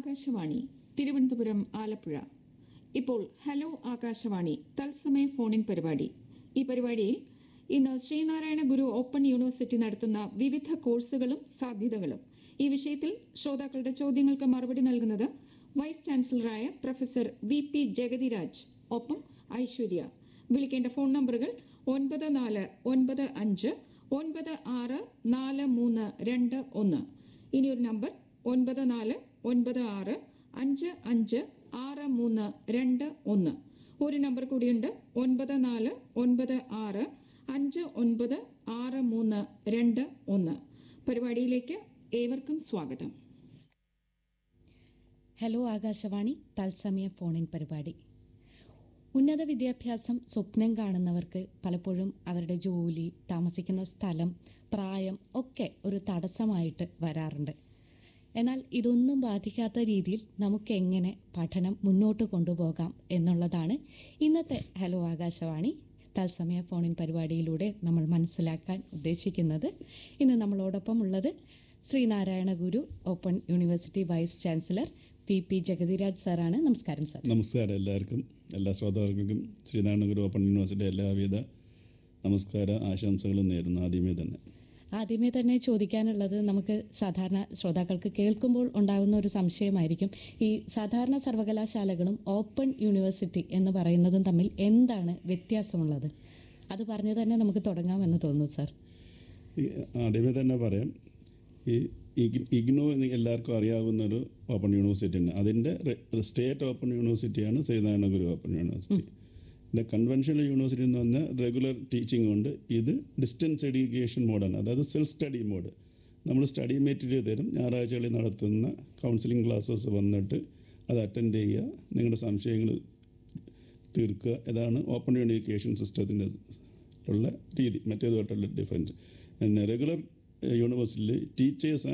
ആകാശവാണി തിരുവനന്തപുരം ആലപ്പുഴ ഇപ്പോൾ ഹലോ ആകാശവാണി തത്സമയ ഫോണിൻ പരിപാടി ഈ പരിപാടിയിൽ ഇന്ന് ശ്രീനാരായണ ഗുരു ഓപ്പൺ യൂണിവേഴ്സിറ്റി നടത്തുന്ന വിവിധ കോഴ്സുകളും സാധ്യതകളും ഈ വിഷയത്തിൽ ശ്രോതാക്കളുടെ ചോദ്യങ്ങൾക്ക് മറുപടി നൽകുന്നത് വൈസ് ചാൻസലറായ പ്രൊഫസർ വി പി ജഗതിരാജ് ഒപ്പം ഐശ്വര്യ വിളിക്കേണ്ട ഫോൺ നമ്പറുകൾ ഒൻപത് നാല് ഒൻപത് അഞ്ച് ഒൻപത് ആറ് നാല് മൂന്ന് രണ്ട് ഒന്ന് ഇനിയൊരു നമ്പർ ഒൻപത് നാല് ഒൻപത് ആറ് അഞ്ച് അഞ്ച് ആറ് മൂന്ന് രണ്ട് ഒന്ന് ഒരു നമ്പർ കൂടിയുണ്ട് ഒൻപത് നാല് ഒൻപത് ആറ് അഞ്ച് ഒൻപത് ആറ് മൂന്ന് രണ്ട് ഒന്ന് പരിപാടിയിലേക്ക് ഏവർക്കും സ്വാഗതം ഹലോ ആകാശവാണി തത്സമയ ഫോണിൻ പരിപാടി ഉന്നത വിദ്യാഭ്യാസം സ്വപ്നം കാണുന്നവർക്ക് പലപ്പോഴും അവരുടെ ജോലി താമസിക്കുന്ന സ്ഥലം പ്രായം ഒക്കെ ഒരു തടസ്സമായിട്ട് വരാറുണ്ട് എന്നാൽ ഇതൊന്നും ബാധിക്കാത്ത രീതിയിൽ നമുക്ക് എങ്ങനെ പഠനം മുന്നോട്ട് കൊണ്ടുപോകാം എന്നുള്ളതാണ് ഇന്നത്തെ ഹലോ ആകാശവാണി തത്സമയ ഫോണിൻ പരിപാടിയിലൂടെ നമ്മൾ മനസ്സിലാക്കാൻ ഉദ്ദേശിക്കുന്നത് ഇന്ന് നമ്മളോടൊപ്പം ഉള്ളത് Sreenarayana Guru open university vice chancellor P P Jagathiraj സാറാണ് നമസ്കാരം സാർ നമസ്കാരം എല്ലാവർക്കും എല്ലാ ശ്രോതാക്കൾക്കും ശ്രീനാരായണ ഗുരു ഓപ്പൺ യൂണിവേഴ്സിറ്റി എല്ലാവിധ നമസ്കാര ആശംസകളും നേരുന്നു ആദ്യമേ തന്നെ ആദ്യമേ തന്നെ ചോദിക്കാനുള്ളത് നമുക്ക് സാധാരണ ശ്രോതാക്കൾക്ക് കേൾക്കുമ്പോൾ ഉണ്ടാകുന്ന ഒരു സംശയമായിരിക്കും ഈ സാധാരണ സർവകലാശാലകളും ഓപ്പൺ യൂണിവേഴ്സിറ്റി എന്ന് പറയുന്നതും തമ്മിൽ എന്താണ് വ്യത്യാസമുള്ളത് അത് പറഞ്ഞു തന്നെ നമുക്ക് തുടങ്ങാമെന്ന് തോന്നുന്നു സാർ ഈ ആദ്യമേ തന്നെ പറയാം ഈ ഇഗ്- ഇഗ്നോ എന്ന് എല്ലാവർക്കും അറിയാവുന്ന ഒരു ഓപ്പൺ യൂണിവേഴ്സിറ്റി ഉണ്ട് അതിൻ്റെ സ്റ്റേറ്റ് ഓപ്പൺ യൂണിവേഴ്സിറ്റിയാണ് ശ്രീനാരായണ ഗുരു ഓപ്പൺ യൂണിവേഴ്സിറ്റി ഇത് കൺവെൻഷണൽ യൂണിവേഴ്സിറ്റി എന്ന് പറഞ്ഞാൽ റെഗുലർ ടീച്ചിങ് ഉണ്ട് ഇത് ഡിസ്റ്റൻസ് എഡ്യൂക്കേഷൻ മോഡാണ് അതായത് സെൽഫ് സ്റ്റഡി മോഡ് നമ്മൾ സ്റ്റഡി മെറ്റീരിയൽ തരും ഞായറാഴ്ചകളിൽ നടത്തുന്ന കൗൺസിലിംഗ് ക്ലാസ്സസ് വന്നിട്ട് അത് അറ്റൻഡ് ചെയ്യുക നിങ്ങളുടെ സംശയങ്ങൾ തീർക്കുക ഇതാണ് ഓപ്പൺ എഡ്യൂക്കേഷൻ സിസ്റ്റത്തിൻ്റെ ഉള്ള രീതി മറ്റേതുമായിട്ടുള്ള ഡിഫറൻസ് പിന്നെ റെഗുലർ യൂണിവേഴ്സിറ്റിയിൽ ടീച്ചേഴ്സ്